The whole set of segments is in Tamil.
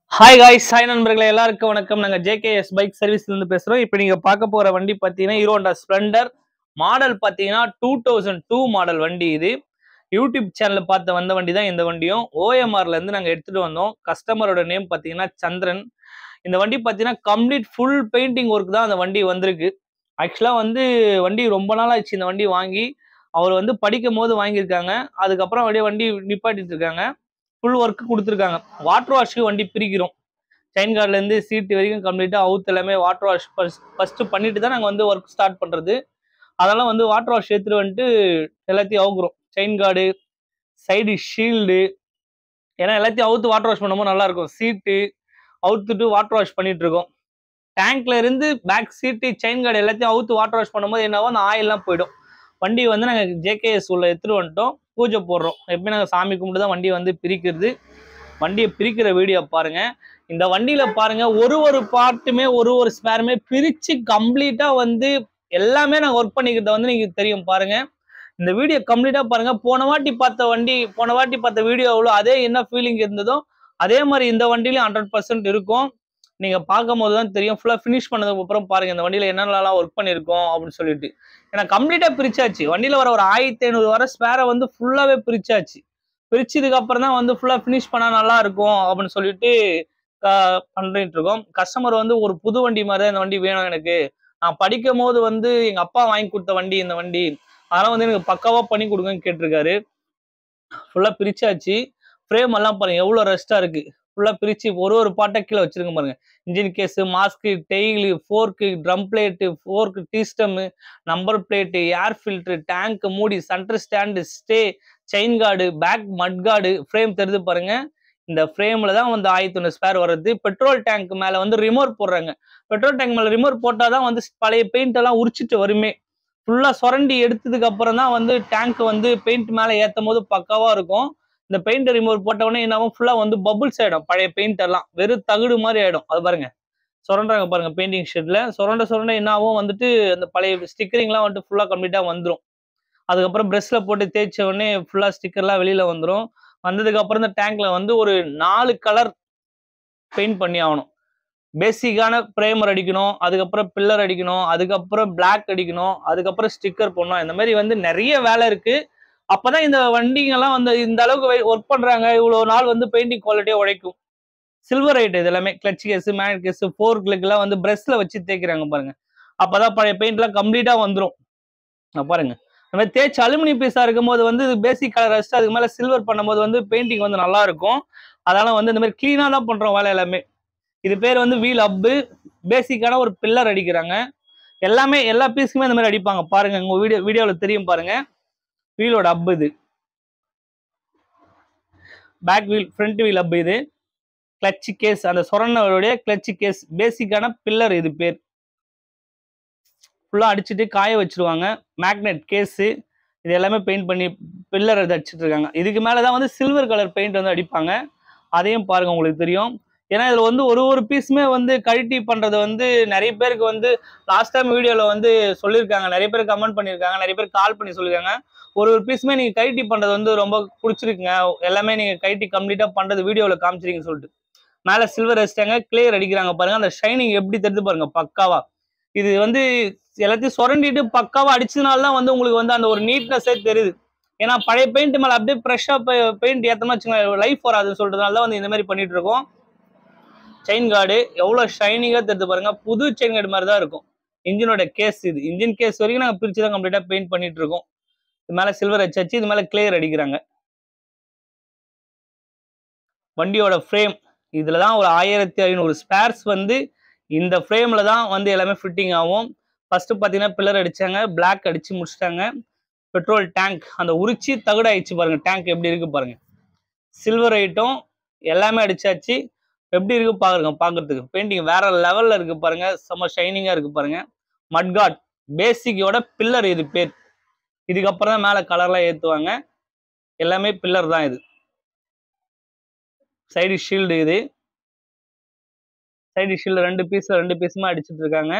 ஹாய் காய்ஸ் ஹாய் நண்பர்களே எல்லாருக்கும் வணக்கம் நாங்கள் ஜேகேஎஸ் பைக் சர்வீஸ்ல இருந்து பேசுறோம் இப்போ நீங்க பார்க்க போற வண்டி பார்த்தீங்கன்னா ஹீரோ ஹோண்டா ஸ்ப்ளெண்டர் மாடல் பார்த்தீங்கன்னா டூ தௌசண்ட் டூ மாடல் வண்டி இது யூடியூப் சேனல்ல பார்த்த வந்த வண்டி தான் இந்த வண்டியும் ஓஎம்ஆர்ல இருந்து நாங்கள் எடுத்துட்டு வந்தோம் கஸ்டமரோட நேம் பார்த்தீங்கன்னா சந்திரன் இந்த வண்டி பார்த்தீங்கன்னா கம்ப்ளீட் ஃபுல் பெயிண்டிங் ஒர்க் தான் அந்த வண்டி வந்திருக்கு ஆக்சுவலாக வந்து வண்டி ரொம்ப நாள் ஆச்சு இந்த வண்டி வாங்கி அவர் வந்து படிக்கும் போது வாங்கியிருக்காங்க அதுக்கப்புறம் அப்படியே வண்டி நிப்பாட்டிட்டு இருக்காங்க ஃபுல் ஒர்க் கொடுத்துருக்காங்க வாட்டர் வாஷ்க்கு வண்டி பிரிக்கிறோம் செயின் கார்ட்லேருந்து சீட்டு வரைக்கும் கம்ப்ளீட்டாக அவுத் எல்லாமே வாட்டர் வாஷ் ஃபஸ்ட்டு பண்ணிட்டு தான் நாங்கள் வந்து ஒர்க் ஸ்டார்ட் பண்ணுறது அதெல்லாம் வந்து வாட்டர் வாஷ் எடுத்துட்டு வந்துட்டு எல்லாத்தையும் அவுக்குறோம் செயின் கார்டு சைடு ஷீல்டு ஏன்னா எல்லாத்தையும் அவுத்து வாட்டர் வாஷ் பண்ணும்போது நல்லா இருக்கும் சீட்டு அவுத்துட்டு வாட்டர் வாஷ் பண்ணிட்டு இருக்கோம் டேங்க்ல இருந்து பேக் சீட்டு செயின் கார்டு எல்லாத்தையும் அவுத்து வாட்டர் வாஷ் பண்ணும்போது என்னவோ அந்த ஆயில்லாம் போயிடும் வண்டி வந்து நாங்கள் ஜேகேஎஸ் உள்ள எடுத்துட்டு வந்துட்டோம் பூஜை போடுறோம் எப்பயும் நாங்கள் சாமி கும்பிட்டு தான் வண்டியை வந்து பிரிக்கிறது வண்டியை பிரிக்கிற வீடியோ பாருங்க இந்த வண்டியில பாருங்க ஒரு ஒரு பார்ட்டுமே ஒரு ஒரு ஸ்பேருமே பிரிச்சு கம்ப்ளீட்டா வந்து எல்லாமே நாங்கள் ஒர்க் பண்ணிக்கிறத வந்து நீங்க தெரியும் பாருங்க இந்த வீடியோ கம்ப்ளீட்டா பாருங்க போன வாட்டி பார்த்த வண்டி போன வாட்டி பார்த்த வீடியோ எவ்வளோ அதே என்ன ஃபீலிங் இருந்ததோ அதே மாதிரி இந்த வண்டியிலும் ஹண்ட்ரட் பர்சன்ட் இருக்கும் நீங்க பார்க்கும் போது தான் தெரியும் ஃபுல்லாக ஃபினிஷ் பண்ணதுக்கு அப்புறம் பாருங்க இந்த வண்டியில என்னென்னலாம் ஒர்க் பண்ணியிருக்கோம் அப்படின்னு சொல்லிட்டு ஏன்னா கம்ப்ளீட்டா பிரிச்சாச்சு வண்டியில வர ஒரு ஆயிரத்தி ஐநூறு வர ஸ்பேரை வந்து ஃபுல்லாவே பிரிச்சாச்சு பிரிச்சதுக்கு அப்புறம் தான் வந்து ஃபுல்லா ஃபினிஷ் பண்ணா நல்லா இருக்கும் அப்படின்னு சொல்லிட்டு ஆஹ் பண்ணிட்டு இருக்கோம் கஸ்டமர் வந்து ஒரு புது வண்டி மாதிரி தான் இந்த வண்டி வேணும் எனக்கு நான் படிக்கும் போது வந்து எங்க அப்பா வாங்கி கொடுத்த வண்டி இந்த வண்டி அதெல்லாம் வந்து எனக்கு பக்காவா பண்ணி கொடுங்கன்னு கேட்டிருக்காரு ஃபுல்லா பிரிச்சாச்சு ஃப்ரேம் எல்லாம் பாருங்க எவ்வளவு ரெஸ்டா இருக்கு ஃபுல்லா பிரிச்சு ஒரு ஒரு பாட்டை கீழே வச்சிருக்க பாருங்க engine case mask tail fork drum plate fork டீஸ்டம்மு number plate air filter tank மூடி centre stand stay chain guard back mudguard frame தெரிஞ்சு பாருங்க இந்த ஃப்ரேம்ல தான் வந்து ஆயிரத்தி ஒன்று ஸ்பேர் வர்றது பெட்ரோல் டேங்க் மேல வந்து ரிமோட் போடுறாங்க பெட்ரோல் டேங்க் மேல ரிமோட் போட்டால் தான் வந்து பழைய பெயிண்ட் எல்லாம் உரிச்சிட்டு வருமே ஃபுல்லா சுரண்டி எடுத்ததுக்கு அப்புறம் தான் வந்து டேங்க் வந்து பெயிண்ட் மேல ஏற்றும் போது பக்காவா இருக்கும் இந்த பெயிண்ட் ரிமூவ் போட்ட உடனே என்ன ஃபுல்லா வந்து பபுள்ஸ் ஆயிடும் பழைய பெயிண்ட் எல்லாம் வெறும் தகுடு மாதிரி ஆயிடும் அது பாருங்க சுரண்டாங்க பாருங்க பெயிண்டிங் ஷெட்ல சுரண்ட சுரண்ட என்ன ஆகும் வந்துட்டு அந்த பழைய ஸ்டிக்கரிங்லாம் வந்துட்டு ஃபுல்லா கம்ப்ளீட்டா வந்துடும் அதுக்கப்புறம் ப்ரெஷ்ல போட்டு தேய்ச்ச உடனே ஃபுல்லா ஸ்டிக்கர்லாம் வெளியில வந்துடும் வந்ததுக்கு அப்புறம் இந்த டேங்க்ல வந்து ஒரு நாலு கலர் பெயிண்ட் பண்ணி ஆகணும் பேசிக்கான ப்ரேமர் அடிக்கணும் அதுக்கப்புறம் பில்லர் அடிக்கணும் அதுக்கப்புறம் பிளாக் அடிக்கணும் அதுக்கப்புறம் ஸ்டிக்கர் போடணும் இந்த மாதிரி வந்து நிறைய வேலை இருக்கு அப்பதான் இந்த வண்டிங்கெல்லாம் வந்து இந்த அளவுக்கு ஒர்க் பண்றாங்க இவ்வளவு நாள் வந்து பெயிண்டிங் குவாலிட்டியா உழைக்கும் சில்வர் ஐட் இது எல்லாமே கிளச் கேஸ் மேனட் கேஸ் ஃபோர் எல்லாம் வந்து பிரஷ்ல வச்சு தேய்க்கிறாங்க பாருங்க அப்பதான் பழைய பெயிண்ட் எல்லாம் கம்ப்ளீட்டா வந்துடும் பாருங்க இந்த மாதிரி தேய்ச்சி அலுமினியம் பீஸா இருக்கும்போது வந்து பேசிக் கலர் அடிச்சு அதுக்கு மேல சில்வர் பண்ணும்போது வந்து பெயிண்டிங் வந்து நல்லா இருக்கும் அதனால வந்து இந்த மாதிரி கிளீனா தான் பண்றோம் வேலை எல்லாமே இது பேர் வந்து வீல் அப்பு பேசிக்கான ஒரு பில்லர் அடிக்கிறாங்க எல்லாமே எல்லா பீஸுக்குமே இந்த மாதிரி அடிப்பாங்க பாருங்க உங்க வீடியோ வீடியோவில் தெரியும் பாருங்க வீலோட அப் இது back wheel front wheel up இது கிளச் கேஸ் அந்த சொரணோடைய கிளச் கேஸ் பேசிக்கான பில்லர் இது பேர் ஃபுல்லாக அடிச்சுட்டு காய வச்சிருவாங்க மேக்னெட் கேஸு இது எல்லாமே பெயிண்ட் பண்ணி பில்லர் இது அடிச்சிட்டு இருக்காங்க இதுக்கு மேலே தான் வந்து சில்வர் கலர் பெயிண்ட் வந்து அடிப்பாங்க அதையும் பாருங்க உங்களுக்கு தெரியும் ஏன்னா இதில் வந்து ஒரு ஒரு பீஸுமே வந்து கழட்டி பண்ணுறது வந்து நிறைய பேருக்கு வந்து லாஸ்ட் டைம் வீடியோவில் வந்து சொல்லியிருக்காங்க நிறைய பேர் கமெண்ட் பண்ணியிருக்காங்க நிறைய பேர் கால் பண்ணி சொல்லியிருக்காங்க ஒரு ஒரு பீஸுமே நீங்கள் கைட்டி பண்ணுறது வந்து ரொம்ப பிடிச்சிருக்குங்க எல்லாமே நீங்கள் கைட்டி கம்ப்ளீட்டாக பண்ணுறது வீடியோவில் காமிச்சிருக்கீங்க சொல்லிட்டு மேலே சில்வர் வச்சிட்டாங்க கிளியர் அடிக்கிறாங்க பாருங்க அந்த ஷைனிங் எப்படி தெரிஞ்சு பாருங்க பக்காவா இது வந்து எல்லாத்தையும் சுரண்டிட்டு பக்காவா அடிச்சதுனால தான் வந்து உங்களுக்கு வந்து அந்த ஒரு நீட்னஸே தெரியுது ஏன்னா பழைய பெயிண்ட் மேலே அப்படியே ஃப்ரெஷ்ஷாக பெயிண்ட் ஏற்றமா வச்சுக்கோங்க லைஃப் வராதுன்னு சொல்றதுனால தான் வந்து இந்த மாதிரி பண்ணிட்டு இருக்கோம் செயின் கார்டு எவ்வளோ ஷைனிங்காக தெரிஞ்சு பாருங்க புது செயின் கார்டு மாதிரி தான் இருக்கும் இன்ஜினோட கேஸ் இது இன்ஜின் கேஸ் வரைக்கும் நாங்கள் பிரிச்சு தான் கம்ப்ளீட்டாக பெயிண்ட் பண்ணிட்டு இருக்கோம் இது மேலே சில்வர் வச்சாச்சு இது மேலே கிளியர் அடிக்கிறாங்க வண்டியோட ஃப்ரேம் இதில் தான் ஒரு ஆயிரத்தி ஐநூறு ஸ்பேர்ஸ் வந்து இந்த ஃப்ரேமில் தான் வந்து எல்லாமே ஃபிட்டிங் ஆகும் ஃபர்ஸ்ட் பார்த்தீங்கன்னா பில்லர் அடிச்சாங்க பிளாக் அடிச்சு முடிச்சிட்டாங்க பெட்ரோல் டேங்க் அந்த உரிச்சி தகுடு ஆயிடுச்சு பாருங்க டேங்க் எப்படி இருக்கு பாருங்க சில்வர் ஐட்டம் எல்லாமே அடிச்சாச்சு எப்படி இருக்கு பாருங்க பார்க்கறதுக்கு பெயிண்டிங் வேற லெவல்ல இருக்கு பாருங்க செம்ம ஷைனிங்கா இருக்கு பாருங்க மட்காட் பேசிக்கோட பில்லர் இது பேர் இதுக்கப்புறம் தான் மேலே கலர்லாம் ஏற்றுவாங்க எல்லாமே பில்லர் தான் இது சைடு ஷீல்டு இது சைடு ஷீல்டு ரெண்டு பீஸ் ரெண்டு பீஸுமே அடிச்சிட்டு இருக்காங்க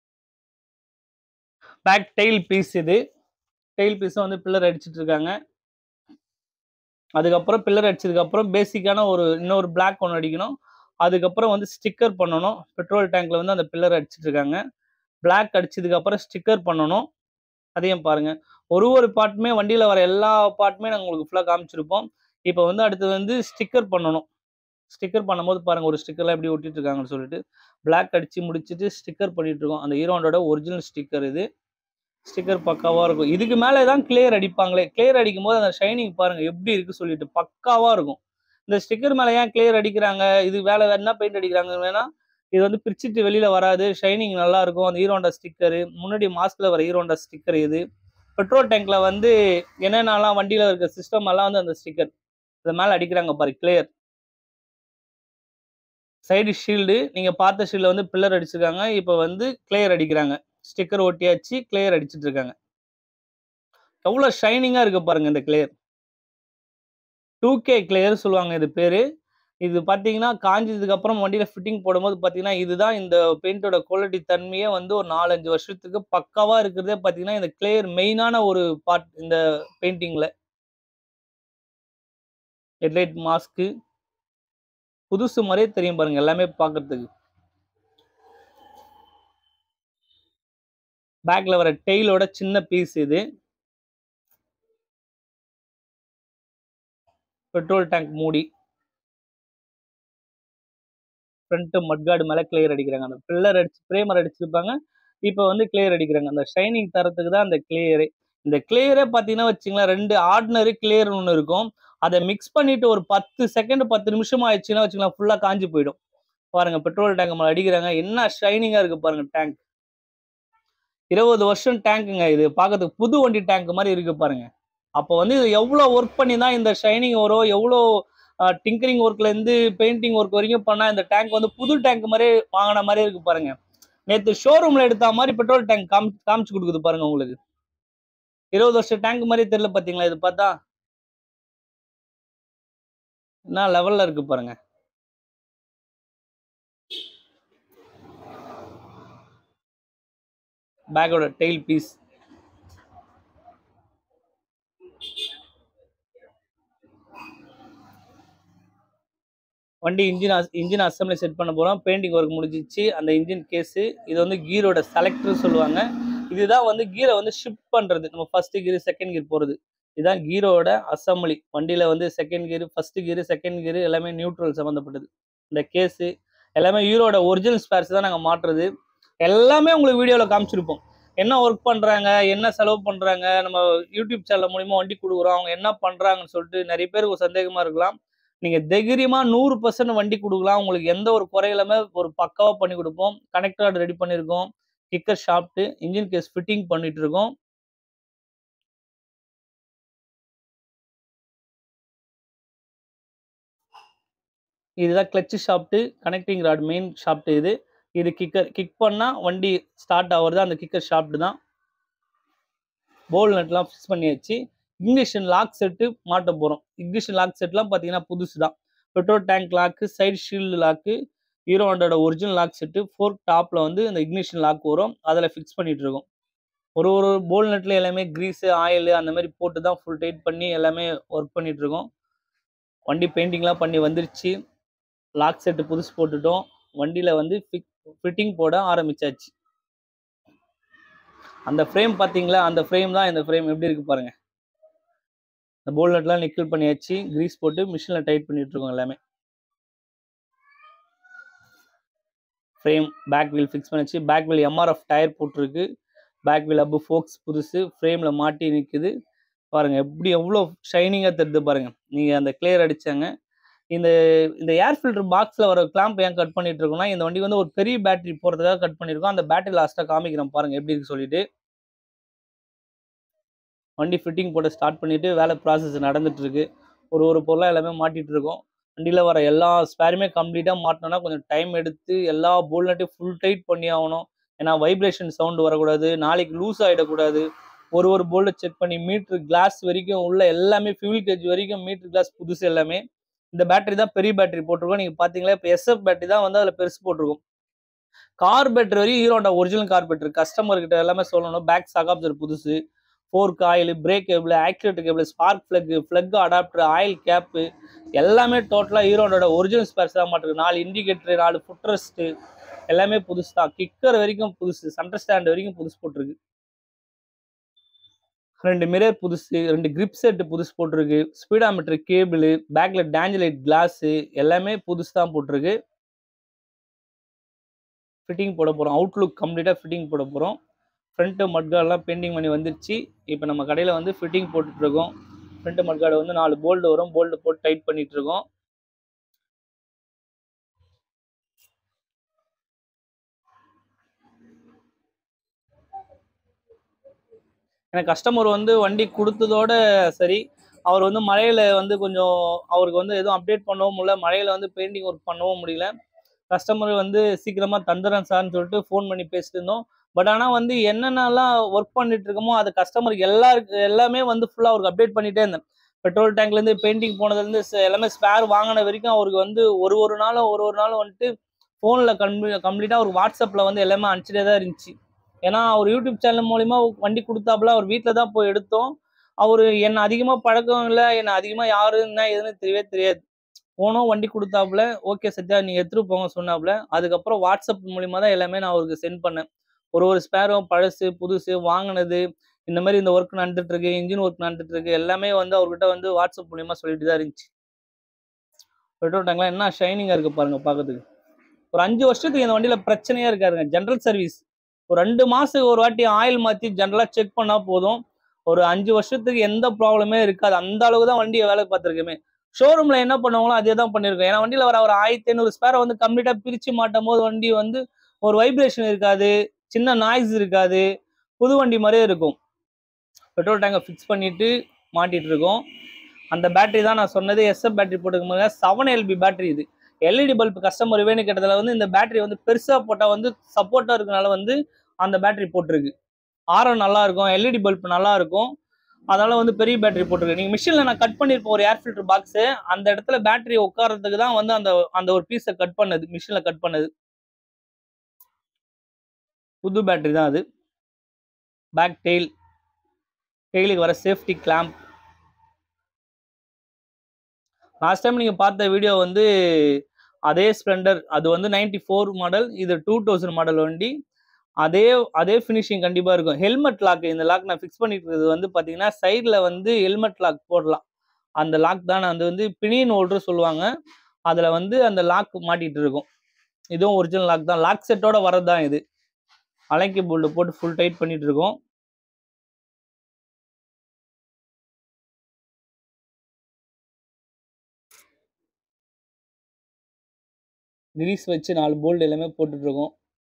பேக் டெயில் பீஸ் இது டெயில் பீஸும் வந்து பில்லர் அடிச்சிட்டு இருக்காங்க அதுக்கப்புறம் பில்லர் அடிச்சதுக்கு அப்புறம் பேசிக்கான ஒரு இன்னொரு பிளாக் ஒன்று அடிக்கணும் அதுக்கப்புறம் வந்து ஸ்டிக்கர் பண்ணணும் பெட்ரோல் டேங்க்ல வந்து அந்த பில்லர் அடிச்சிட்டு இருக்காங்க பிளாக் அடிச்சதுக்கு அப்புறம் ஸ்டிக்கர் பண்ணணும் அதையும் பாருங்க ஒரு ஒரு பார்ட்டுமே வண்டியில வர எல்லா பார்ட்டுமே நாங்கள் உங்களுக்கு ஃபுல்லாக காமிச்சிருப்போம் இப்போ வந்து அடுத்தது வந்து ஸ்டிக்கர் பண்ணணும் ஸ்டிக்கர் பண்ணும்போது பாருங்க ஒரு ஸ்டிக்கர்லாம் எப்படி ஒட்டிட்டு இருக்காங்கன்னு சொல்லிட்டு பிளாக் அடிச்சு முடிச்சுட்டு ஸ்டிக்கர் பண்ணிட்டு இருக்கோம் அந்த ஹீரோண்டோட ஒரிஜினல் ஸ்டிக்கர் இது ஸ்டிக்கர் பக்காவா இருக்கும் இதுக்கு மேலே தான் கிளியர் அடிப்பாங்களே கிளியர் அடிக்கும் போது அந்த ஷைனிங் பாருங்க எப்படி இருக்கு சொல்லிட்டு பக்காவா இருக்கும் இந்த ஸ்டிக்கர் மேலே ஏன் கிளியர் அடிக்கிறாங்க இது வேலை வேற என்ன பெயிண்ட் அடிக்கிறாங்க வேணா இது வந்து பிரிச்சுட்டு வெளியில வராது ஷைனிங் நல்லா இருக்கும் அந்த ஹீரோண்டா ஸ்டிக்கர் முன்னாடி மாஸ்க்ல வர ஹீரோண்டா ஸ்டிக்கர் இது பெட்ரோல் டேங்க்ல வந்து என்னென்னலாம் வண்டியில இருக்க சிஸ்டம் எல்லாம் வந்து அந்த ஸ்டிக்கர் இது மேல அடிக்கிறாங்க பாரு கிளியர் சைடு ஷீல்டு நீங்க பார்த்த ஷீல்ட்ல வந்து பில்லர் அடிச்சிருக்காங்க இப்போ வந்து கிளியர் அடிக்கிறாங்க ஸ்டிக்கர் ஒட்டியாச்சு கிளியர் அடிச்சிட்டு இருக்காங்க எவ்வளவு ஷைனிங்கா இருக்கு பாருங்க இந்த கிளியர் டூ கே கிளியர் சொல்லுவாங்க இது பேரு இது பார்த்தீங்கன்னா காஞ்சதுக்கு அப்புறம் வண்டியில ஃபிட்டிங் போடும்போது பார்த்தீங்கன்னா இதுதான் இந்த பெயிண்டோட குவாலிட்டி தன்மையே வந்து ஒரு நாலஞ்சு வருஷத்துக்கு பக்காவா இருக்கிறதே பார்த்தீங்கன்னா இந்த கிளியர் மெயினான ஒரு பார்ட் இந்த பெயிண்டிங்ல ஹெட்லைட் மாஸ்க்கு புதுசு மாதிரியே தெரியும் பாருங்க எல்லாமே பார்க்கறதுக்கு பேக்ல வர டெய்லோட சின்ன பீஸ் இது பெட்ரோல் டேங்க் மூடி ஃப்ரண்ட் மட்கார்டு மேல கிளியர் அடிக்கிறாங்க அந்த பில்லர் அடிச்சு பிரேமர் அடிச்சிருப்பாங்க இப்போ வந்து கிளியர் அடிக்கிறாங்க அந்த ஷைனிங் தரத்துக்கு தான் அந்த கிளியரே இந்த கிளியரே பார்த்தீங்கன்னா வச்சுங்களேன் ரெண்டு ஆர்டினரி கிளியர் ஒன்று இருக்கும் அதை மிக்ஸ் பண்ணிட்டு ஒரு பத்து செகண்ட் பத்து நிமிஷம் ஆயிடுச்சுன்னா வச்சுக்கலாம் ஃபுல்லாக காஞ்சி போயிடும் பாருங்க பெட்ரோல் டேங்க் மேலே அடிக்கிறாங்க என்ன ஷைனிங்காக இருக்கு பாருங்க டேங்க் இருபது வருஷம் டேங்க்குங்க இது பார்க்கறதுக்கு புது வண்டி டேங்க் மாதிரி இருக்கு பாருங்க அப்போ வந்து இது எவ்வளோ ஒர்க் பண்ணி தான் இந்த ஷைனிங் வரும் எவ்வளோ டிங்கரிங் ஒர்க்ல இருந்து பெயிண்டிங் ஒர்க் வரைக்கும் பண்ணா இந்த டேங்க் வந்து புது டேங்க் மாதிரி வாங்கின மாதிரி இருக்கு பாருங்க நேற்று ஷோரூம்ல எடுத்த மாதிரி பெட்ரோல் டேங்க் காமி காமிச்சு கொடுக்குது பாருங்க உங்களுக்கு இருபது வருஷம் டேங்க் மாதிரி தெரியல பாத்தீங்களா இது பார்த்தா என்ன லெவல்ல இருக்கு பாருங்க பேக்கோட டெயில் பீஸ் வண்டி இன்ஜின் இன்ஜின் அசம்பிளி செட் பண்ண போகிறோம் பெயிண்டிங் ஒர்க் முடிஞ்சிச்சு அந்த இன்ஜின் கேஸு இது வந்து கீரோட செலக்டர் சொல்லுவாங்க இதுதான் வந்து கீரை வந்து ஷிஃப்ட் பண்ணுறது நம்ம ஃபர்ஸ்ட் கீர் செகண்ட் கீர் போகிறது இதுதான் கீரோட அசம்பிளி வண்டியில் வந்து second gear first gear second gear எல்லாமே நியூட்ரல் சம்மந்தப்பட்டது இந்த கேஸு எல்லாமே ஹீரோட ஒரிஜினல் ஸ்பேர்ஸ் தான் நாங்கள் மாட்டுறது எல்லாமே உங்களுக்கு வீடியோவில் காமிச்சிருப்போம் என்ன ஒர்க் பண்ணுறாங்க என்ன செலவு பண்ணுறாங்க நம்ம யூடியூப் சேனல் மூலிமா வண்டி கொடுக்குறோம் அவங்க என்ன பண்ணுறாங்கன்னு சொல்லிட்டு நிறைய பேருக்கு ஒரு சந்தேகமாக இருக்கலாம் நீங்கள் தைரியமாக நூறு பர்சன்ட் வண்டி கொடுக்கலாம் உங்களுக்கு எந்த ஒரு குறையிலுமே ஒரு பக்காவாக பண்ணி கொடுப்போம் கனெக்டர் ரெடி பண்ணியிருக்கோம் kicker shaft engine case fitting பண்ணிட்டு இருக்கோம் இதுதான் clutch shaft connecting rod main shaft இது இது கிக்கர் கிக் பண்ணால் வண்டி ஸ்டார்ட் ஆகுறது அந்த கிக்கர் ஷாப்ட்டு தான் போல் நட்லாம் ஃபிக்ஸ் பண்ணியாச்சு இங்கிலீஷன் லாக் செட்டு மாட்ட போகிறோம் இங்கிலீஷன் லாக் செட்லாம் பார்த்தீங்கன்னா புதுசு தான் petrol tank lock side shield lock Hero hundred original lock set ஃபோர் டாப்பில் வந்து இந்த இக்னிஷன் லாக் வரும் அதில் ஃபிக்ஸ் பண்ணிட்டு இருக்கோம் ஒரு ஒரு போல் நெட்டில் எல்லாமே க்ரீஸு ஆயில் அந்த மாதிரி போட்டு தான் ஃபுல் டைட் பண்ணி எல்லாமே ஒர்க் பண்ணிட்டு இருக்கோம் வண்டி பெயிண்டிங்லாம் பண்ணி வந்துருச்சு லாக் செட்டு புதுசு போட்டுட்டோம் வண்டியில் வந்து ஃபிக் ஃபிட்டிங் போட ஆரம்பிச்சாச்சு அந்த ஃப்ரேம் பார்த்தீங்களா அந்த ஃப்ரேம் தான் இந்த ஃப்ரேம் எப்படி இருக்கு பாருங்க இந்த போல்நட்லாம் நிக்கல் பண்ணியாச்சு கிரீஸ் போட்டு மிஷினில் டைட் பண்ணிட்டு இருக்கோம் எல்லாமே ஃப்ரேம் பேக் வீல் ஃபிக்ஸ் பண்ணிச்சு பேக் வீல் எம்ஆர்எஃப் டயர் போட்டிருக்கு பேக் வீல் அப்பு ஃபோக்ஸ் புதுசு ஃப்ரேமில் மாட்டி நிற்குது பாருங்க எப்படி எவ்வளோ ஷைனிங்காக தெரியுது பாருங்க நீங்கள் அந்த கிளியர் அடிச்சாங்க இந்த இந்த ஏர் ஃபில்டர் பாக்ஸில் வர கிளாம்ப் ஏன் கட் பண்ணிட்டு இருக்கோம்னா இந்த வண்டி வந்து ஒரு பெரிய பேட்டரி போகிறதுக்காக கட் பண்ணியிருக்கோம் அந்த பேட்டரி லாஸ்ட்டாக காமிக்கிறோம் பாருங்க எப்படி இருக்கு சொல்லிட்டு வண்டி ஃபிட்டிங் போட்டு ஸ்டார்ட் பண்ணிட்டு வேலை ப்ராசஸ் நடந்துட்டு இருக்கு ஒரு ஒரு பொருளாக எல்லாமே மாட்டிட்டு இருக்கோம் வண்டியில் வர எல்லா ஸ்பேருமே கம்ப்ளீட்டாக மாட்டினோன்னா கொஞ்சம் டைம் எடுத்து எல்லா போல்நட்டையும் ஃபுல் டைட் பண்ணி ஆகணும் ஏன்னா வைப்ரேஷன் சவுண்டு வரக்கூடாது நாளைக்கு லூஸ் ஆகிடக்கூடாது ஒரு ஒரு போல்ட்டை செக் பண்ணி மீட்ரு கிளாஸ் வரைக்கும் உள்ள எல்லாமே ஃபியூல் கேஜ் வரைக்கும் மீட்ரு கிளாஸ் புதுசு எல்லாமே இந்த பேட்டரி தான் பெரிய பேட்டரி போட்டிருக்கோம் நீங்கள் பார்த்தீங்களா இப்போ எஸ்எஃப் பேட்டரி தான் வந்து அதில் பெருசு போட்டிருக்கும் கார் பேட்டரி வரையும் Hero Honda original car battery customer கிட்ட எல்லாமே சொல்லணும் பேக் சாகாப்சர் புதுசு fork oil brake cable accelerator cable spark plug plug adapter oil cap எல்லாமே டோட்டலாக ஹீரோனோட ஒரிஜினல் ஸ்பேர்ஸ் தான் மாட்டிருக்கு நாலு இண்டிகேட்டர் நாலு ஃபுட்ரஸ்ட்டு எல்லாமே புதுசு தான் கிக்கர் வரைக்கும் புதுசு சென்டர் ஸ்டாண்ட் வரைக்கும் புதுசு போட்டிருக்கு ரெண்டு மிரர் புதுசு ரெண்டு கிரிப் செட்டு புதுசு போட்டிருக்கு ஸ்பீடாமீட்டர் கேபிள் பேக்ல டேஞ்சலைட் கிளாஸு எல்லாமே புதுசு தான் போட்டிருக்கு ஃபிட்டிங் போட போகிறோம் அவுட்லுக் கம்ப்ளீட்டாக ஃபிட்டிங் போட போகிறோம் ஃப்ரண்ட்டு மட்கார்டெலாம் பெயிண்டிங் பண்ணி வந்துருச்சு இப்போ நம்ம கடையில் வந்து ஃபிட்டிங் போட்டுட்ருக்கோம் ஃப்ரண்ட்டு மட்கார்டு வந்து நாலு போல்டு வரும் போல்டு போட்டு டைட் பண்ணிட்டு இருக்கோம் எனக்கு கஸ்டமர் வந்து வண்டி கொடுத்ததோட சரி அவர் வந்து மழையில வந்து கொஞ்சம் அவருக்கு வந்து எதுவும் அப்டேட் பண்ணவும் முடியல மழையில வந்து பெயிண்டிங் ஒர்க் பண்ணவும் முடியல கஸ்டமர் வந்து சீக்கிரமா தந்துடுறேன் சார்னு சொல்லிட்டு ஃபோன் பண்ணி பேசிட்டு இருந்தோம் பட் ஆனால் வந்து என்னென்னலாம் ஒர்க் பண்ணிட்டு இருக்கோமோ அது கஸ்டமருக்கு எல்லாருக்கு எல்லாமே வந்து ஃபுல்லாக அவருக்கு அப்டேட் பண்ணிட்டே இருந்தேன் பெட்ரோல் டேங்க்லேருந்து பெயிண்டிங் போனதுலேருந்து எல்லாமே ஸ்பேர் வாங்கின வரைக்கும் அவருக்கு வந்து ஒரு ஒரு நாளும் ஒரு ஒரு நாளும் வந்துட்டு ஃபோனில் கம்ப்ளீ கம்ப்ளீட்டாக அவருக்கு வாட்ஸ்அப்பில் வந்து எல்லாமே அனுப்பிச்சிட்டே தான் இருந்துச்சு ஏன்னா அவர் யூடியூப் சேனல் மூலிமா வண்டி கொடுத்தாப்புல அவர் வீட்டில் தான் போய் எடுத்தோம் அவர் என்னை அதிகமாக பழக்கம் இல்லை என்னை அதிகமாக யாரு என்ன எதுன்னு தெரியவே தெரியாது போனோம் வண்டி கொடுத்தாப்புல ஓகே சத்யா நீங்கள் எடுத்துகிட்டு போங்க சொன்னாப்புல அதுக்கப்புறம் வாட்ஸ்அப் மூலிமா தான் எல்லாமே நான் அவருக்கு சென்ட் பண்ணேன் ஒரு ஒரு ஸ்பேரும் பழசு புதுசு வாங்கினது இந்த மாதிரி இந்த ஒர்க் நடந்துட்டு இருக்கு இன்ஜின் ஒர்க் நடந்துட்டு இருக்கு எல்லாமே வந்து அவர்கிட்ட வந்து வாட்ஸ்அப் மூலியமா சொல்லிட்டு தான் இருந்துச்சு பெட்ரோல் டேங்க்லாம் என்ன ஷைனிங்காக இருக்கு பாருங்க பார்க்கறதுக்கு ஒரு அஞ்சு வருஷத்துக்கு இந்த வண்டியில பிரச்சனையா இருக்காதுங்க ஜென்ரல் சர்வீஸ் ஒரு ரெண்டு மாசத்துக்கு ஒரு வாட்டி ஆயில் மாத்தி ஜென்ரலா செக் பண்ணா போதும் ஒரு அஞ்சு வருஷத்துக்கு எந்த ப்ராப்ளமே இருக்காது அந்த அளவுக்கு தான் வண்டியை வேலை பார்த்துருக்குமே ஷோரூம்ல என்ன பண்ணுவாங்களோ அதே தான் பண்ணிருக்கோம் ஏன்னா வண்டியில வர ஒரு ஆயிரத்தி ஐநூறு ஸ்பேரை வந்து கம்ப்ளீட்டா பிரிச்சு மாட்டும் போது வண்டி வந்து ஒரு வைப்ரேஷன் இருக்காது சின்ன நாய்ஸ் இருக்காது புது வண்டி மாதிரியே இருக்கும் பெட்ரோல் டேங்கை ஃபிக்ஸ் பண்ணிட்டு மாட்டிட்டு இருக்கோம் அந்த பேட்டரி தான் நான் சொன்னது எஸ்எஃப் பேட்டரி போட்டுக்கும் செவன் எல்பி பேட்டரி இது எல்இடி பல்ப் கஸ்டமர் வேணும் கேட்டதுல வந்து இந்த பேட்டரி வந்து பெருசா போட்டால் வந்து சப்போர்ட்டா இருக்கனால வந்து அந்த பேட்டரி போட்டிருக்கு ஆரம் நல்லா இருக்கும் எல்இடி பல்ப் நல்லா இருக்கும் அதனால வந்து பெரிய பேட்டரி போட்டிருக்கு நீங்க மிஷின்ல நான் கட் பண்ணிருப்போம் ஒரு ஏர் ஃபில்டர் பாக்ஸ் அந்த இடத்துல பேட்டரி உட்கார்றதுக்கு தான் வந்து அந்த அந்த ஒரு பீஸை கட் பண்ணது மிஷின்ல கட் பண்ணது புது பேட்டரி தான் அது பேக் டெயில் டெய்லுக்கு வர சேஃப்டி கிளாம்ப் லாஸ்ட் டைம் நீங்கள் பார்த்த வீடியோ வந்து அதே ஸ்ப்ளெண்டர் அது வந்து நைன்டி ஃபோர் மாடல் இது டூ தௌசண்ட் மாடல் வண்டி அதே அதே ஃபினிஷிங் கண்டிப்பாக இருக்கும் ஹெல்மெட் லாக் இந்த லாக் நான் ஃபிக்ஸ் பண்ணிட்டு இருக்கிறது வந்து பார்த்தீங்கன்னா சைடில் வந்து ஹெல்மெட் லாக் போடலாம் அந்த லாக் தான் அது வந்து பினியன் ஹோல்டர் சொல்லுவாங்க அதில் வந்து அந்த லாக் மாட்டிட்டு இருக்கும் இதுவும் ஒரிஜினல் லாக் தான் லாக் செட்டோட வரது தான் இது அலைக்கி போல்டு போட்டு ஃபுல் டைட் பண்ணிட்டு இருக்கோம் கிரீஸ் வச்சு நாலு போல்டு எல்லாமே போட்டுட்டு இருக்கோம்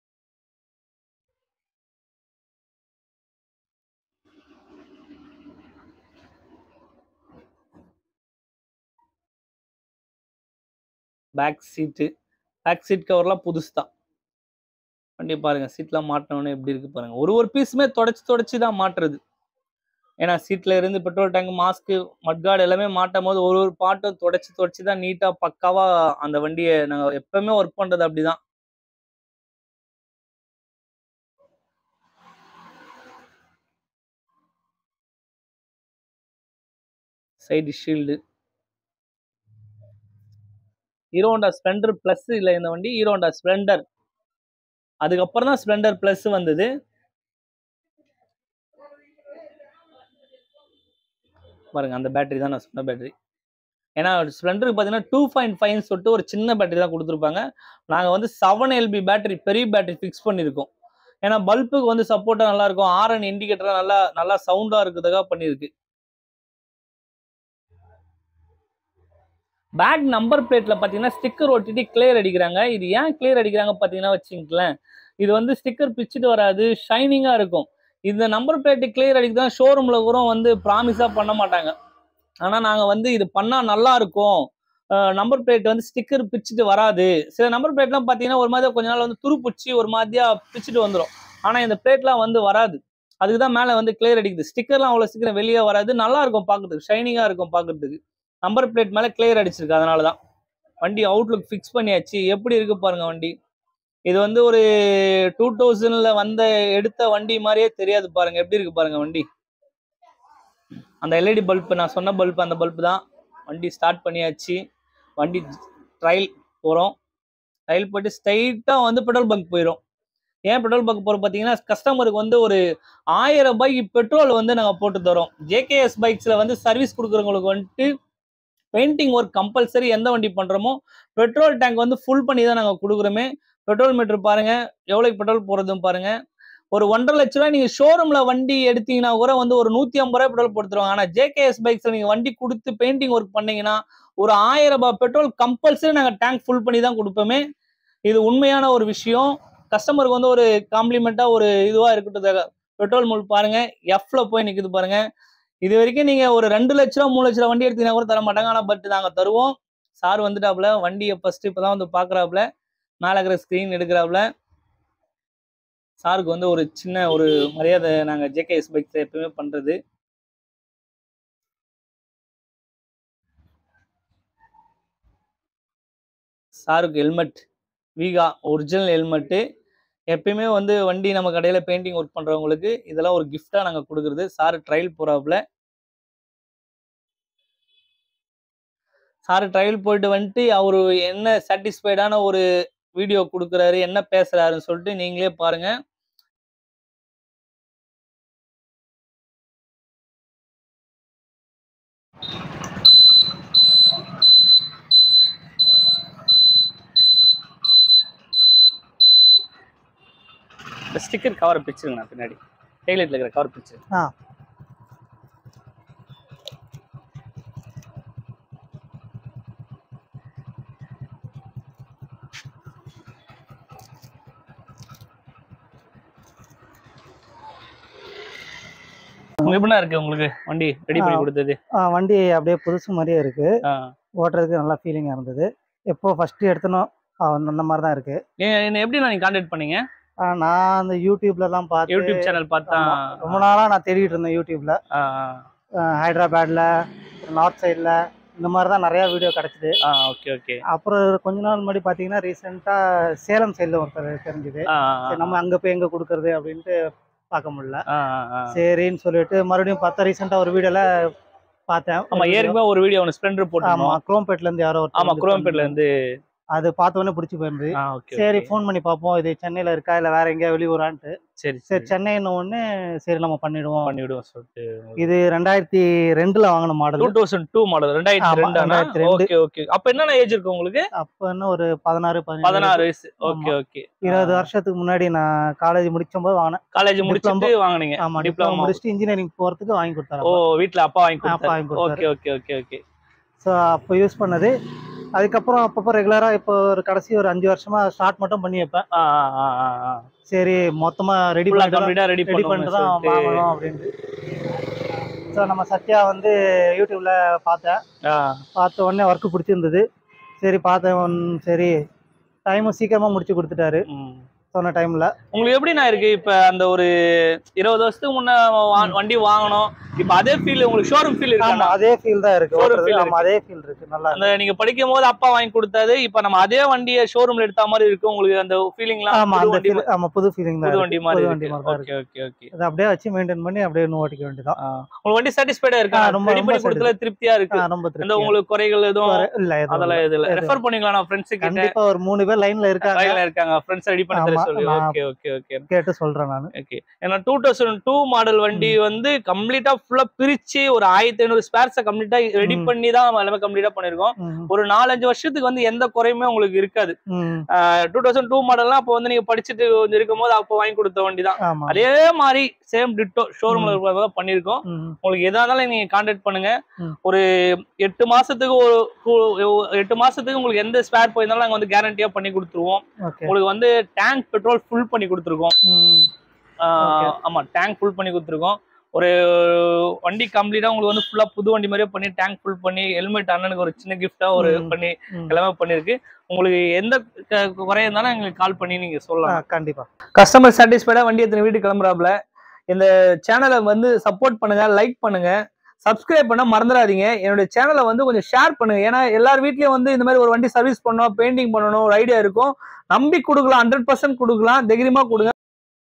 பேக் சீட்டு பேக் சீட் கவர்லாம் புதுசு தான் வண்டி பாருங்க சீட்லாம் மாட்டினோன்னே எப்படி இருக்கு பாருங்க ஒரு ஒரு பீஸுமே தொடச்சி தொடச்சி தான் மாட்டுறது ஏன்னா சீட்ல இருந்து பெட்ரோல் டேங்க் மாஸ்க்கு மட்கார்டு எல்லாமே மாட்டும் போது ஒரு ஒரு பாட்டும் தொடச்சி தொடச்சி தான் நீட்டா பக்காவா அந்த வண்டியை நாங்கள் எப்பவுமே ஒர்க் பண்றது அப்படிதான் side shield Hero Honda Splendor plus இல்லை இந்த வண்டி ஹீரோ ஹோண்டா ஸ்ப்ளெண்டர் அதுக்கப்புறம் தான் ஸ்ப்ளெண்டர் பிளஸ் வந்தது பாருங்க அந்த பேட்டரி தான் நான் சொன்ன பேட்டரி ஏன்னா ஸ்ப்ளெண்டருக்கு பார்த்தீங்கன்னா டூ பாயிண்ட் ஃபைவ்னு சொல்லிட்டு ஒரு சின்ன பேட்டரி தான் கொடுத்துருப்பாங்க நாங்கள் வந்து செவன் எல்பி பேட்டரி பெரிய பேட்டரி ஃபிக்ஸ் பண்ணியிருக்கோம் ஏன்னா பல்புக்கு வந்து சப்போர்ட்டாக நல்லா இருக்கும் ஆர்என் இண்டிகேட்டராக நல்லா நல்லா சவுண்டாக இருக்கிறதுக்காக பண்ணியிருக்கு பேக் நம்பர் பிளேட்ல பாத்தீங்கன்னா ஸ்டிக்கர் ஒட்டிட்டு கிளியர் அடிக்கிறாங்க இது ஏன் கிளியர் அடிக்கிறாங்க பாத்தீங்கன்னா வச்சுங்களேன் இது வந்து ஸ்டிக்கர் பிச்சுட்டு வராது ஷைனிங்கா இருக்கும் இந்த நம்பர் பிளேட் கிளியர் அடிக்க தான் ஷோரூம்ல கூட வந்து ப்ராமிஸா பண்ண மாட்டாங்க ஆனா நாங்க வந்து இது பண்ணா நல்லா இருக்கும் நம்பர் பிளேட் வந்து ஸ்டிக்கர் பிச்சுட்டு வராது சில நம்பர் பிளேட்லாம் பார்த்தீங்கன்னா ஒரு மாதிரி கொஞ்ச நாள் வந்து துரு பிடிச்சி ஒரு மாதிரியா பிச்சுட்டு வந்துடும் ஆனால் இந்த பிளேட்லாம் வந்து வராது அதுக்கு தான் மேலே வந்து கிளியர் அடிக்குது ஸ்டிக்கர்லாம் அவ்வளோ சீக்கிரம் வெளியே வராது நல்லா இருக்கும் பார்க்கறதுக்கு ஷைனிங்காக இருக்கும் பார்க்கறதுக்கு நம்பர் பிளேட் மேலே கிளியர் அடிச்சிருக்கு அதனால தான் வண்டி அவுட்லுக் ஃபிக்ஸ் பண்ணியாச்சு எப்படி இருக்கு பாருங்க வண்டி இது வந்து ஒரு டூ தௌசண்ட்ல வந்த எடுத்த வண்டி மாதிரியே தெரியாது பாருங்க எப்படி இருக்கு பாருங்க வண்டி அந்த எல்இடி பல்ப் நான் சொன்ன பல்ப் அந்த பல்ப் தான் வண்டி ஸ்டார்ட் பண்ணியாச்சு வண்டி ட்ரையல் போகிறோம் ட்ரையல் போயிட்டு ஸ்ட்ரைட்டாக வந்து பெட்ரோல் பங்க் போயிடும் ஏன் பெட்ரோல் பங்க் போகிறோம் பார்த்தீங்கன்னா கஸ்டமருக்கு வந்து ஒரு ஆயிரம் ரூபாய்க்கு பெட்ரோல் வந்து நாங்கள் போட்டு தரோம் ஜேகேஎஸ் பைக்ஸில் வந்து சர்வீஸ் கொடுக்குறவங்களுக்கு வந்துட்டு பெயிண்டிங் ஒர்க் கம்பல்சரி எந்த வண்டி பண்ணுறோமோ பெட்ரோல் டேங்க் வந்து ஃபுல் பண்ணி தான் நாங்கள் கொடுக்குறோமே பெட்ரோல் மீட்டர் பாருங்க எவ்வளோக்கு பெட்ரோல் போடுறதுன்னு பாருங்க ஒரு ஒன்றரை லட்ச ரூபாய் நீங்கள் ஷோரூமில் வண்டி எடுத்தீங்கன்னா கூட வந்து ஒரு நூற்றி ஐம்பது ரூபாய் பெட்ரோல் போட்டுருவாங்க ஆனால் ஜேகேஎஸ் பைக்ஸில் நீங்கள் வண்டி கொடுத்து பெயிண்டிங் ஒர்க் பண்ணீங்கன்னா ஒரு ஆயிரம் ரூபாய் பெட்ரோல் கம்பல்சரி நாங்கள் டேங்க் ஃபுல் பண்ணி தான் கொடுப்போமே இது உண்மையான ஒரு விஷயம் கஸ்டமருக்கு வந்து ஒரு காம்ப்ளிமெண்ட்டாக ஒரு இதுவாக இருக்கட்டும் பெட்ரோல் முள் பாருங்க எஃப்ல போய் நிற்குது பாருங்க இது வரைக்கும் நீங்க ஒரு ரெண்டு லட்ச ரூபா மூணு லட்ச ரூபா வண்டி எடுத்தீங்கன்னா கூட தர மாட்டாங்க ஆனா பட் நாங்க தருவோம் சார் வந்துட்டாப்புல வண்டியை ஃபர்ஸ்ட் இப்பதான் வந்து பாக்குறாப்புல மேல இருக்கிற ஸ்கிரீன் எடுக்கிறாப்புல சாருக்கு வந்து ஒரு சின்ன ஒரு மரியாதை நாங்க ஜேகேஎஸ் பைக்ஸ் எப்பவுமே பண்றது சாருக்கு ஹெல்மெட் வீகா ஒரிஜினல் ஹெல்மெட்டு எப்பயுமே வந்து வண்டி நம்ம கடையில் பெயிண்டிங் ஒர்க் பண்ணுறவங்களுக்கு இதெல்லாம் ஒரு கிஃப்டாக நாங்கள் கொடுக்குறது சார் ட்ரையல் போகிறாப்புல சார் ட்ரையல் போயிட்டு வந்துட்டு அவர் என்ன சாட்டிஸ்ஃபைடான ஒரு வீடியோ கொடுக்குறாரு என்ன பேசுறாருன்னு சொல்லிட்டு நீங்களே பாருங்க இந்த ஸ்டிக்கர் கவரை பிடிச்சிருங்கண்ணா பின்னாடி டெய்லெட்டில் இருக்கிற கவர் பிடிச்சிரு ஆ உங்களுக்கு எப்படிண்ணா இருக்கு உங்களுக்கு வண்டி ரெடி பண்ணி ஆ. கொடுத்தது ஆ, வண்டி அப்படியே புதுசு மாதிரியே இருக்கு ஆ. ஓட்டுறதுக்கு நல்லா ஃபீலிங்காக இருந்தது எப்போ ஃபர்ஸ்ட் எடுத்தனோ அந்த அந்த மாதிரி தான் இருக்கு ஏ- என்ன எப்படி நீங்க கான்டாக்ட் பண்ணீங்க ஆ, நான் அந்த யூடியூப்லலாம் பார்த்து யூடியூப் சேனல் பார்த்தா ஆமா, ரொம்ப நாளாக நான் தேடிட்டு இருந்தேன் யூடியூப்ல ஆ, ஆ, ஹைதராபாத்ல நார்த் சைடில் இந்த மாதிரி தான் நிறையா வீடியோ கிடச்சிது ஆ ஓகே ஓகே அப்புறம் கொஞ்ச நாள் முன்னாடி பார்த்தீங்கன்னா ரீசெண்டாக சேலம் சைடில் ஒருத்தர் தெரிஞ்சுது ஆ சரி நம்ம அங்கே போய் எங்கே கொடுக்கறது அப்படின்ட்டு பார்க்க முடியல ஆ ஆ சரின்னு சொல்லிட்டு மறுபடியும் பார்த்தா ரீசெண்டாக ஒரு வீடியோவில் பார்த்தேன் ஆமா ஏற்கனவே ஒரு வீடியோ ஒன்று ஸ்ப்ளெண்டர் ஆமா போட்டோம் குரோம்பேட்ல இருந்து யாரோ ஒருத்தர் ஆமா வந்து குரோம்பேட்ல இருந்து அது பார்த்த உடனே பிடிச்சி போயிருந்தது ஆ ஓகே சரி ஃபோன் பண்ணி பார்ப்போம் இது சென்னையில இருக்கா இல்ல வேற எங்கேயா வெளியூரான்ட்டு சரி சரி சரி சென்னைன்னு ஒண்ணு சரி நம்ம பண்ணிடுவோம் பண்ணி விடுவோம் சொல்லிட்டு இது ரெண்டாயிரத்தி ரெண்டுல வாங்கின model two thousand two model ரெண்டாயிரத்தி ஆமா, ரெண்டு ரெண்டாயிரத்தி ரெண்டு. ஓகே ஓகே அப்ப என்னென்ன ஏஜ் இருக்கு உங்களுக்கு அப்ப என்ன ஒரு பதினாறு பதினாறு வயசு ஓகே ஆமா. ஓகே இருபது வருஷத்துக்கு முன்னாடி நான் காலேஜ் முடிச்சும் போது வாங்கினேன் காலேஜ் முடிச்சிட்டு வாங்குனீங்க ஆமா Diploma. டிப்ளமோ முடிச்சுட்டு இன்ஜினியரிங் போறதுக்கு வாங்கி ஓ கொடுத்தாரு வீட்ல அப்பா வாங்கி அப்பா கொடுத்தாரு வாங்கி கொடுத்தாரு okay okay okay okay so அப்போ யூஸ் பண்ணது அதுக்கப்புறம் அப்பப்போ ரெகுலரா இப்போ ஒரு கடைசி ஒரு அஞ்சு வருஷமா ஸ்டார்ட் மட்டும் பண்ணி வைப்பேன் ஆ ஆ ஆ ஆ ஆ சரி மொத்தமா ரெடி ஃபுல்லா பண்ணிட்டு கம்ப்ளீட்டா ரெடி ரெடி பண்ணிட்டு தான் பண்ணுவோம் வாங்கணும் அப்படின்ட்டு ஸோ நம்ம சத்யா வந்து யூடியூப்ல பார்த்தேன் ஆ பார்த்த உடனே ஒர்க்கு பிடிச்சிருந்தது சரி பார்த்தேன் உம், சரி டைமும் சீக்கிரமா முடிச்சு கொடுத்துட்டாரு ம். சொன்ன டைம்ல உங்களுக்கு எப்படிண்ணா இருக்கு இப்ப அந்த ஒரு இருபது வருஷத்துக்கு முன்ன வா- வண்டி வாங்கணும் இப்ப அதே ஃபீல் உங்களுக்கு ஷோரூம் ஃபீல் ஆமா இருக்கா அதே ஃபீல் தான் இருக்கு ஒரு ஓட்டுறது. feel ஆமா அதே ஃபீல் இருக்கு நல்லா அந்த நீங்க படிக்கும் போது அப்பா வாங்கி கொடுத்தது இப்ப நம்ம அதே வண்டியை ஷோரூம்ல எடுத்த மாதிரி இருக்கு உங்களுக்கு அந்த ஃபீலிங்லாம் ஆமா புது அந்த வண்டி ஃபீல் ஆமா புது ஃபீலிங் தான் புது இருக்கு. வண்டி மாதிரி புது வண்டி இருக்கு மாதிரி தான் இருக்கு ஓகே ஓகே ஓகே அதை அப்படியே வச்சு மெயின்டைன் பண்ணி அப்படியே இன்னும் ஓட்டிக்க வேண்டியதான் உங்களுக்கு வண்டி சாட்டிஸ்ஃபைடா இருக்கா ஆ, ரொம்ப- ரெடி ரொம்ப பண்ணி கொடுத்ததுல திருப்தியா இருக்கு ரொம்ப அந்த திருப்தியா உங்களுக்கு குறைகள் எதுவும் இருக்கு. இல்ல எதுவும் அதெல்லாம் இல்ல. இது இல்ல எதுவும் ரெஃபர் பண்ணிக்கலாம் நான் ஃப்ரெண்ட்ஸ் கிட்ட கண்டிப்பா ஒரு மூணு பேர் லைன்ல இருக்காங்க கையில இருக்காங்க ஃப்ரெண்ட்ஸ் ரெடி பண்ணி தர ஆமா, சொல்லி நான் ஓகே ஓகே ஓகே கேட்டு சொல்றேன் நான் ஓகே ஏன்னா டூ தௌசண்ட் டூ மாடல் வண்டி வந்து கம்ப்ளீட்டா ஃபுல்லா பிரிச்சு ஒரு ஆயிரத்தி ஐநூறு ஸ்பேர்ஸை கம்ப்ளீட்டா ரெடி ம். பண்ணி தான் நம்ம எல்லாமே கம்ப்ளீட்டா பண்ணிருக்கோம் ஒரு நாலஞ்சு வருஷத்துக்கு வந்து எந்த குறையுமே உங்களுக்கு இருக்காது டூ தௌசண்ட் டூ மாடல்லாம் அப்போ வந்து நீங்க படிச்சுட்டு கொஞ்சம் இருக்கும் போது அப்போ வாங்கி கொடுத்த வண்டி தான் ஆமா அதே மாதிரி சேம் டிட்டோ ஷோரூம்ல ம். இருக்கிறத பண்ணிருக்கோம் ம். உங்களுக்கு எதா இருந்தாலும் நீங்க கான்டாக்ட் பண்ணுங்க ம். ஒரு எட்டு மாசத்துக்கு ஒரு two- எட்டு மாசத்துக்கு உங்களுக்கு எந்த ஸ்பேர் போயிருந்தாலும் நாங்க வந்து கேரண்டியா பண்ணி கொடுத்துருவோம் ஓகே உங்களுக்கு வந்து டேங்க் பெட்ரோல் ஃபுல் பண்ணி கொடுத்துருக்கோம் ம். ஆஹ் Okay. ஆமா டேங்க் ஃபுல் பண்ணி கொடுத்துருக்கோம் ஒரு வண்டி கம்ப்ளீட்டா உங்களுக்கு வந்து ஃபுல்லா புது வண்டி மாதிரியே பண்ணி டேங்க் ஃபுல் பண்ணி ஹெல்மெட் அண்ணனுக்கு ஒரு சின்ன கிஃப்டா ஒரு ம். பண்ணி ம். எல்லாமே பண்ணிருக்கு உங்களுக்கு எந்த க- குறை இருந்தாலும் எங்களுக்கு கால் பண்ணி நீங்க ஆ, சொல்லலாம் கண்டிப்பா கஸ்டமர் சாட்டிஸ்ஃபைடா வண்டி எத்தனை வீட்டுக்கு கிளம்புறாப்ல இந்த சேனலை வந்து சப்போர்ட் பண்ணுங்க லைக் பண்ணுங்க சப்ஸ்கிரைப் பண்ண மறந்துடாதீங்க என்னோட சேனலை வந்து கொஞ்சம் ஷேர் பண்ணுங்க ஏன்னா எல்லார் வீட்லயும் வந்து இந்த மாதிரி ஒரு வண்டி சர்வீஸ் பண்ணணும் பெயிண்டிங் பண்ணணும் ஒரு ஐடியா இருக்கும் நம்பி கொடுக்கலாம் ஹண்ட்ரட் பர்சன்ட் கொடுக்கலாம் தைரியமா கொடுங்க